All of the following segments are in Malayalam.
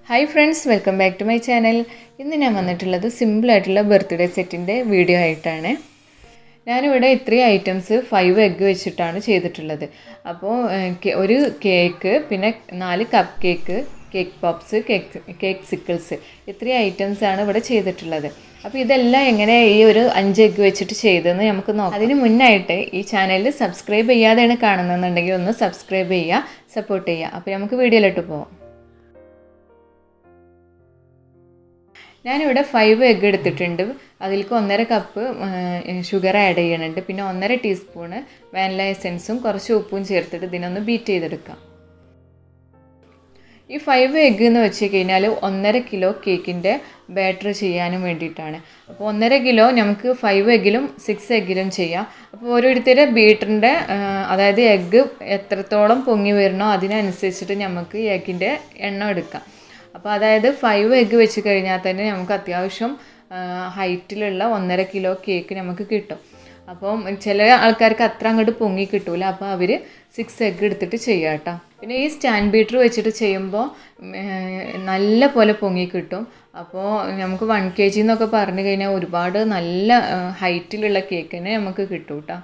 hi friends welcome back to my channel ഇന്ന് ഞാൻ വന്നിട്ടുള്ളത് സിമ്പിളായിട്ടുള്ള ബർത്ത്ഡേ സെറ്റിൻ്റെ വീഡിയോ ആയിട്ടാണ് ഞാനിവിടെ ഇത്രയും ഐറ്റംസ് ഫൈവ് എഗ്ഗ് വെച്ചിട്ടാണ് ചെയ്തിട്ടുള്ളത് അപ്പോൾ ഏഹ്, കെ- ഒരു കേക്ക് പിന്നെ നാല് cupcake cake pops cake cakesicles ഇത്രയും ഐറ്റംസ് ആണ് ഇവിടെ ചെയ്തിട്ടുള്ളത് അപ്പോൾ ഇതെല്ലാം എങ്ങനെ ഈ ഒരു അഞ്ച് എഗ്ഗ് വെച്ചിട്ട് ചെയ്തതെന്ന് നമുക്ക് നോക്കാം അതിന് മുന്നായിട്ട് ഈ ചാനൽ സബ്സ്ക്രൈബ് ചെയ്യാതെയാണ് കാണുന്നതെന്നുണ്ടെങ്കിൽ ഒന്ന് സബ്സ്ക്രൈബ് ചെയ്യുക സപ്പോർട്ട് ചെയ്യുക അപ്പോൾ നമുക്ക് വീഡിയോയിലോട്ട് പോവാം ഞാനിവിടെ ഫൈവ് എഗ്ഗ് എടുത്തിട്ടുണ്ട് അതിലേക്ക് ഒന്നര കപ്പ് ഷുഗർ ആഡ് ചെയ്യണുണ്ട് പിന്നെ ഒന്നര ടീസ്പൂണ് വാനില എസെൻസും കുറച്ച് ഉപ്പും ചേർത്തിട്ട് ഇതിനൊന്ന് ബീറ്റ് ചെയ്തെടുക്കാം ഈ ഫൈവ് എഗ്ഗ് എന്ന് വെച്ച് കഴിഞ്ഞാൽ ഒന്നര കിലോ കേക്കിൻ്റെ ബാറ്റർ ചെയ്യാനും വേണ്ടിയിട്ടാണ് അപ്പോൾ ഒന്നര കിലോ നമുക്ക് ഫൈവ് എഗ്ഗിലും സിക്സ് എഗ്ഗിലും ചെയ്യാം അപ്പോൾ ഓരോരുത്തരുടെ ബീറ്ററിൻ്റെ അതായത് എഗ്ഗ് എത്രത്തോളം പൊങ്ങി വരണോ അതിനനുസരിച്ചിട്ട് നമുക്ക് എഗ്ഗിൻ്റെ എണ്ണം എടുക്കാം അപ്പോൾ അതായത് ഫൈവ് എഗ്ഗ് വെച്ച് കഴിഞ്ഞാൽ തന്നെ നമുക്ക് അത്യാവശ്യം ഹൈറ്റിലുള്ള ഒന്നര കിലോ കേക്ക് നമുക്ക് കിട്ടും അപ്പം ചില ആൾക്കാർക്ക് അത്ര അങ്ങോട്ട് പൊങ്ങി കിട്ടൂല അപ്പോൾ അവർ സിക്സ് എഗ്ഗ് എടുത്തിട്ട് ചെയ്യാം കേട്ടോ പിന്നെ ഈ സ്റ്റാൻഡ് ബീറ്റർ വെച്ചിട്ട് ചെയ്യുമ്പോൾ നല്ല പോലെ പൊങ്ങി കിട്ടും അപ്പോൾ നമുക്ക് വൺ കെ ജി എന്നൊക്കെ പറഞ്ഞു കഴിഞ്ഞാൽ ഒരുപാട് നല്ല ഹൈറ്റിലുള്ള കേക്കിന് നമുക്ക് കിട്ടും കേട്ടോ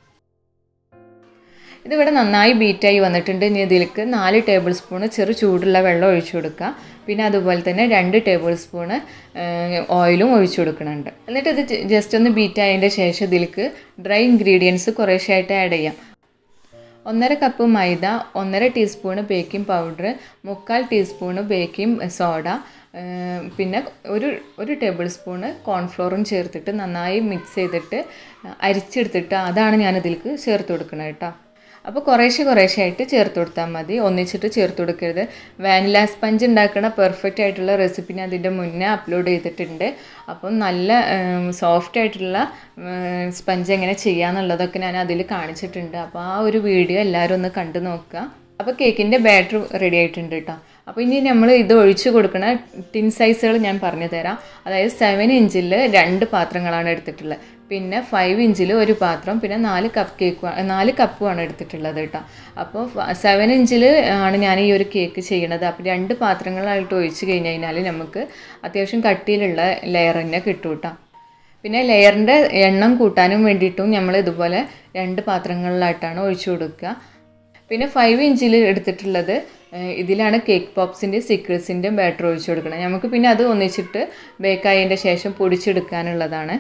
ഇതിവിടെ നന്നായി ബീറ്റായി വന്നിട്ടുണ്ട് ഇനി ഇതിലേക്ക് നാല് ടേബിൾ സ്പൂണ് ചെറു ചൂടുള്ള വെള്ളം ഒഴിച്ചു കൊടുക്കുക പിന്നെ അതുപോലെ തന്നെ രണ്ട് ടേബിൾ സ്പൂണ് ഓയിലും ഒഴിച്ചു കൊടുക്കുന്നുണ്ട് എന്നിട്ട് ഇത് ജസ്റ്റ് ഒന്ന് ബീറ്റ് ആയതിൻ്റെ ശേഷം ഇതിലേക്ക് ഡ്രൈ ഇൻഗ്രീഡിയൻസ് കുറേശ്ശായിട്ട് ആഡ് ചെയ്യാം ഒന്നര കപ്പ് മൈദ ഒന്നര ടീസ്പൂണ് ബേക്കിംഗ് പൗഡർ മുക്കാൽ ടീസ്പൂണ് ബേക്കിംഗ് സോഡ ഏഹ് പിന്നെ ഒരു ഒരു ടേബിൾ സ്പൂണ് കോൺഫ്ലോറും ചേർത്തിട്ട് നന്നായി മിക്സ് ചെയ്തിട്ട് അരിച്ചെടുത്തിട്ട് അതാണ് ഞാൻ ഇതിലേക്ക് ചേർത്ത് കൊടുക്കുന്നത് കേട്ടോ അപ്പോൾ കുറേശ്ശെ കുറേശ്ശെ ആയിട്ട് ചേർത്ത് കൊടുത്താൽ മതി ഒന്നിച്ചിട്ട് ചേർത്ത് കൊടുക്കരുത് വാനില സ്പഞ്ച് ഉണ്ടാക്കുന്ന പെർഫെക്റ്റ് ആയിട്ടുള്ള റെസിപ്പി ഞാൻ അതിൻ്റെ മുന്നേ അപ്ലോഡ് ചെയ്തിട്ടുണ്ട് അപ്പം നല്ല സോഫ്റ്റ് ആയിട്ടുള്ള സ്പഞ്ച് എങ്ങനെ ചെയ്യാന്നുള്ളതൊക്കെ ഞാൻ അതിൽ കാണിച്ചിട്ടുണ്ട് അപ്പോൾ ആ ഒരു വീഡിയോ എല്ലാവരും ഒന്ന് കണ്ടു നോക്കുക അപ്പോൾ കേക്കിൻ്റെ ബാറ്റർ റെഡി ആയിട്ടുണ്ട് കേട്ടോ അപ്പോൾ ഇനി നമ്മൾ ഇത് ഒഴിച്ച് കൊടുക്കുന്ന ടിൻ സൈസുകൾ ഞാൻ പറഞ്ഞു തരാം അതായത് സെവൻ ഇഞ്ചിൽ രണ്ട് പാത്രങ്ങളാണ് എടുത്തിട്ടുള്ളത് പിന്നെ ഫൈവ് ഇഞ്ചിൽ ഒരു പാത്രം പിന്നെ നാല് കപ്പ് കേക്ക് നാല് കപ്പുമാണ് എടുത്തിട്ടുള്ളത് കേട്ടോ അപ്പോൾ സെവൻ ഇഞ്ചിൽ ആണ് ഞാൻ ഈ ഒരു കേക്ക് ചെയ്യണത് അപ്പോൾ രണ്ട് പാത്രങ്ങളായിട്ട് ഒഴിച്ച് കഴിഞ്ഞ് കഴിഞ്ഞാൽ നമുക്ക് അത്യാവശ്യം കട്ടിയിലുള്ള ലെയർ തന്നെ കിട്ടും കേട്ടോ പിന്നെ ലെയറിൻ്റെ എണ്ണം കൂട്ടാനും വേണ്ടിയിട്ടും നമ്മൾ ഇതുപോലെ രണ്ട് പാത്രങ്ങളിലായിട്ടാണ് ഒഴിച്ചു കൊടുക്കുക പിന്നെ ഫൈവ് ഇഞ്ചിൽ എടുത്തിട്ടുള്ളത് ഏഹ് ഇതിലാണ് കേക്ക് പോപ്സിൻ്റെ സിക്കിൾസിൻ്റെ ബാറ്റർ ഒഴിച്ചു കൊടുക്കണം നമുക്ക് പിന്നെ അത് ഒന്നിച്ചിട്ട് ബേക്കായതിൻ്റെ ശേഷം പൊടിച്ചെടുക്കാനുള്ളതാണ്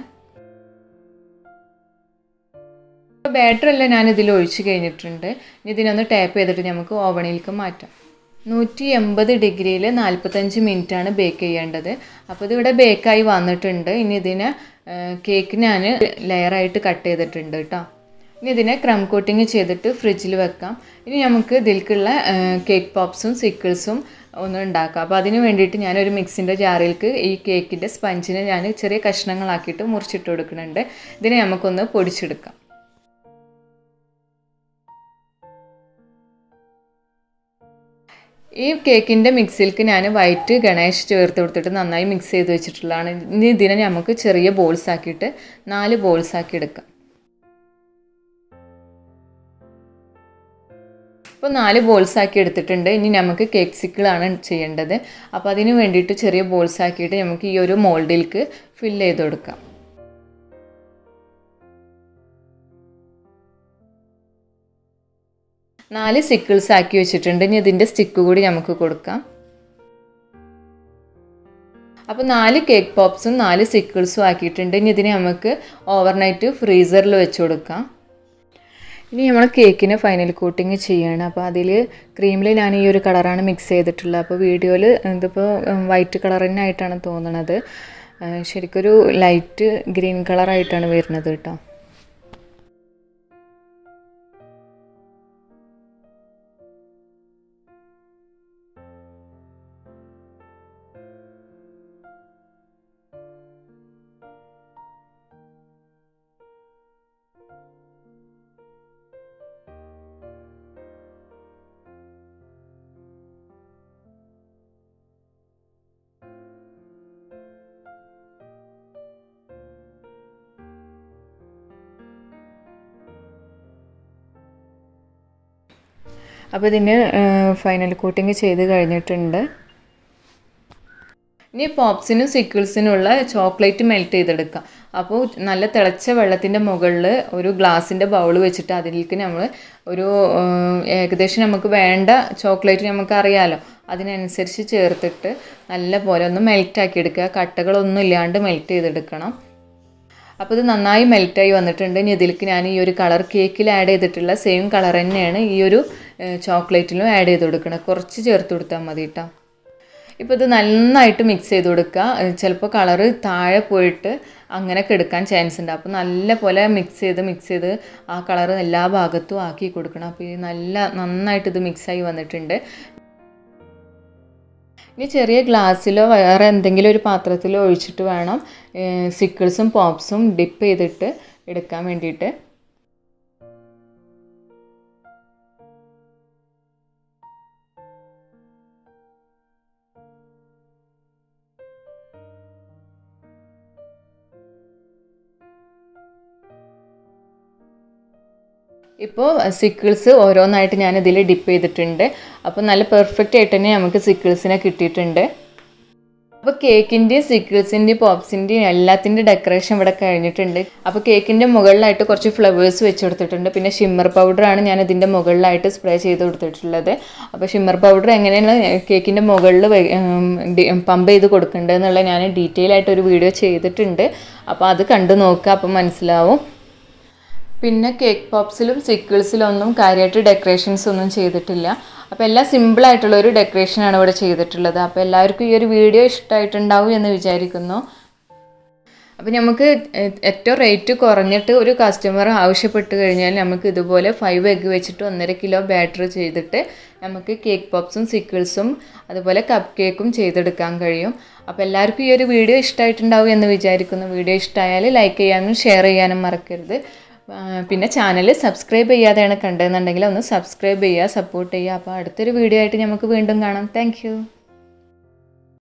ബാറ്റർ എല്ലാം ഞാൻ ഇതിൽ ഒഴിച്ച് കഴിഞ്ഞിട്ടുണ്ട് ഇനി ഇതിനൊന്ന് ടാപ്പ് ചെയ്തിട്ട് നമുക്ക് ഓവണിലേക്ക് മാറ്റാം നൂറ്റി എൺപത് ഡിഗ്രിയിൽ നാൽപ്പത്തഞ്ച് മിനിറ്റാണ് ബേക്ക് ചെയ്യേണ്ടത് അപ്പോൾ ഇതിവിടെ ബേക്കായി വന്നിട്ടുണ്ട് ഇനി ഇതിനെ കേക്ക് ഞാൻ ലെയറായിട്ട് കട്ട് ചെയ്തിട്ടുണ്ട് കേട്ടോ ഇനി ഇതിനെ ക്രം കോട്ടിങ് ചെയ്തിട്ട് ഫ്രിഡ്ജിൽ വെക്കാം ഇനി നമുക്ക് ഇതിലേക്കുള്ള കേക്ക് പോപ്സും സിക്കിൾസും ഒന്ന് ഉണ്ടാക്കാം അപ്പോൾ അതിന് വേണ്ടിയിട്ട് ഞാനൊരു മിക്സിൻ്റെ ജാറിലേക്ക് ഈ കേക്കിൻ്റെ സ്പഞ്ചിനെ ഞാൻ ചെറിയ കഷ്ണങ്ങളാക്കിയിട്ട് മുറിച്ചിട്ട് കൊടുക്കുന്നുണ്ട് ഇതിനെ നമുക്കൊന്ന് പൊടിച്ചെടുക്കാം ഈ കേക്കിൻ്റെ മിക്സിലേക്ക് ഞാൻ വൈറ്റ് ഗണേഷ് ചേർത്ത് കൊടുത്തിട്ട് നന്നായി മിക്സ് ചെയ്ത് വെച്ചിട്ടുള്ളതാണ് ഇനി ഇതിനെ നമുക്ക് ചെറിയ ബോൾസ് ആക്കിയിട്ട് നാല് ബോൾസ് ആക്കി എടുക്കാം ഇപ്പോൾ നാല് ബോൾസ് ആക്കി എടുത്തിട്ടുണ്ട് ഇനി നമുക്ക് കേക്ക് സിക്കിളാണ് ചെയ്യേണ്ടത് അപ്പോൾ അതിന് വേണ്ടിയിട്ട് ചെറിയ ബോൾസ് ആക്കിയിട്ട് നമുക്ക് ഈ ഒരു മോൾഡിലേക്ക് ഫില്ല് ചെയ്ത് കൊടുക്കാം നാല് സിക്കിൾസ് ആക്കി വെച്ചിട്ടുണ്ട് ഇനി ഇതിൻ്റെ സ്റ്റിക്ക് കൂടി നമുക്ക് കൊടുക്കാം അപ്പോൾ നാല് കേക്ക് പോപ്സും നാല് സിക്കിൾസും ആക്കിയിട്ടുണ്ട് ഇനി ഇതിനെ നമുക്ക് ഓവർനൈറ്റ് ഫ്രീസറിൽ വെച്ച് കൊടുക്കാം ഇനി നമ്മൾ കേക്കിന് ഫൈനൽ കോട്ടിങ് ചെയ്യണം അപ്പോൾ അതിൽ ക്രീമിൽ ഞാൻ ഈ ഒരു കളറാണ് മിക്സ് ചെയ്തിട്ടുള്ളത് അപ്പോൾ വീഡിയോയിൽ ഇതിപ്പോൾ വൈറ്റ് കളർ തന്നെ ആയിട്ടാണ് തോന്നുന്നത് ശരിക്കൊരു ലൈറ്റ് ഗ്രീൻ കളറായിട്ടാണ് വരുന്നത് കേട്ടോ അപ്പോൾ ഇതിന് ഫൈനൽ കോട്ടിങ് ചെയ്ത് കഴിഞ്ഞിട്ടുണ്ട് ഇനി പോപ്സിനും സിക്കിൾസിനുള്ള ചോക്ലേറ്റ് മെൽറ്റ് ചെയ്തെടുക്കാം അപ്പോൾ നല്ല തിളച്ച വെള്ളത്തിൻ്റെ മുകളിൽ ഒരു ഗ്ലാസിൻ്റെ ബൗൾ വെച്ചിട്ട് അതിലേക്ക് നമ്മൾ ഒരു ഉം, ഏകദേശം നമുക്ക് വേണ്ട ചോക്ലേറ്റ് നമുക്ക് അറിയാലോ അതിനനുസരിച്ച് ചേർത്തിട്ട് നല്ല പോലെ ഒന്ന് മെൽറ്റാക്കി എടുക്കുക കട്ടകളൊന്നും ഇല്ലാണ്ട് മെൽറ്റ് ചെയ്തെടുക്കണം അപ്പോൾ ഇത് നന്നായി മെൽറ്റായി വന്നിട്ടുണ്ട് ഇനി ഇതിലേക്ക് ഞാൻ ഈ ഒരു കളർ കേക്കിൽ ആഡ് ചെയ്തിട്ടുള്ള സെയിം കളർ തന്നെയാണ് ഈ ഒരു ചോക്ലേറ്റിലും ആഡ് ചെയ്ത് കൊടുക്കണം കുറച്ച് ചേർത്ത് കൊടുത്താൽ മതി കേട്ടോ ഇപ്പോൾ ഇത് നന്നായിട്ട് മിക്സ് ചെയ്ത് കൊടുക്കുക ചിലപ്പോൾ കളറ് താഴെ പോയിട്ട് അങ്ങനെയൊക്കെ എടുക്കാൻ ചാൻസ് ഉണ്ട് അപ്പോൾ നല്ല പോലെ മിക്സ് ചെയ്ത് മിക്സ് ചെയ്ത് ആ കളറ് എല്ലാ ഭാഗത്തും ആക്കി കൊടുക്കണം അപ്പോൾ ഈ നല്ല നന്നായിട്ട് ഇത് മിക്സായി വന്നിട്ടുണ്ട് ഇനി ചെറിയ ഗ്ലാസ്സിലോ വേറെ എന്തെങ്കിലും ഒരു പാത്രത്തിലോ ഒഴിച്ചിട്ട് വേണം സിക്കിൾസും പോപ്സും ഡിപ്പ് ചെയ്തിട്ട് എടുക്കാൻ വേണ്ടിയിട്ട് ഇപ്പോൾ സിക്കിൾസ് ഓരോന്നായിട്ട് ഞാൻ ഇതിൽ ഡിപ്പ് ചെയ്തിട്ടുണ്ട് അപ്പോൾ നല്ല പെർഫെക്റ്റ് ആയിട്ട് തന്നെ നമുക്ക് സിക്കിൾസിനെ കിട്ടിയിട്ടുണ്ട് അപ്പോൾ കേക്കിൻ്റെയും സിക്കിൾസിൻ്റെയും പോപ്സിൻ്റെയും എല്ലാത്തിൻ്റെ ഡെക്കറേഷൻ ഇവിടെ കഴിഞ്ഞിട്ടുണ്ട് അപ്പോൾ കേക്കിൻ്റെ മുകളിലായിട്ട് കുറച്ച് ഫ്ലവേഴ്സ് വെച്ച് കൊടുത്തിട്ടുണ്ട് പിന്നെ ഷിമ്മർ പൗഡറാണ് ഞാൻ ഇതിൻ്റെ മുകളിലായിട്ട് സ്പ്രേ ചെയ്ത് കൊടുത്തിട്ടുള്ളത് അപ്പോൾ ഷിമ്മർ പൗഡർ എങ്ങനെയാണ് കേക്കിൻ്റെ മുകളിൽ പമ്പ് ചെയ്ത് കൊടുക്കേണ്ടതെന്നുള്ള ഞാൻ ഡീറ്റെയിൽ ആയിട്ട് ഒരു വീഡിയോ ചെയ്തിട്ടുണ്ട് അപ്പോൾ അത് കണ്ടു നോക്കുക അപ്പോൾ മനസ്സിലാവും പിന്നെ കേക്ക് പോപ്സിലും സിക്കിൾസിലും ഒന്നും കാര്യമായിട്ട് ഡെക്കറേഷൻസ് ഒന്നും ചെയ്തിട്ടില്ല അപ്പോൾ എല്ലാം സിമ്പിളായിട്ടുള്ള ഒരു ഡെക്കറേഷനാണ് ഇവിടെ ചെയ്തിട്ടുള്ളത് അപ്പോൾ എല്ലാവർക്കും ഈ ഒരു വീഡിയോ ഇഷ്ടമായിട്ടുണ്ടാവും എന്ന് വിചാരിക്കുന്നു അപ്പോൾ നമുക്ക് ഏ- ഏറ്റവും റേറ്റ് കുറഞ്ഞിട്ട് ഒരു കസ്റ്റമർ ആവശ്യപ്പെട്ട് കഴിഞ്ഞാൽ നമുക്ക് ഇതുപോലെ ഫൈവ് എഗ്ഗ് വെച്ചിട്ട് ഒന്നര കിലോ ബാറ്റർ ചെയ്തിട്ട് നമുക്ക് കേക്ക് പോപ്സും സിക്കിൾസും അതുപോലെ കപ്പ് കേക്കും ചെയ്തെടുക്കാൻ കഴിയും അപ്പോൾ എല്ലാവർക്കും ഈ ഒരു വീഡിയോ ഇഷ്ടമായിട്ടുണ്ടാവും എന്ന് വിചാരിക്കുന്നു വീഡിയോ ഇഷ്ടമായാൽ ലൈക്ക് ചെയ്യാനും ഷെയർ ചെയ്യാനും മറക്കരുത് ആ, പിന്നെ ചാനൽ സബ്സ്ക്രൈബ് ചെയ്യാതെയാണ് കണ്ടതെന്നുണ്ടെങ്കിൽ ഒന്ന് സബ്സ്ക്രൈബ് ചെയ്യുക സപ്പോർട്ട് ചെയ്യുക അപ്പോൾ അടുത്തൊരു വീഡിയോ ആയിട്ട് നമുക്ക് വീണ്ടും കാണാം താങ്ക്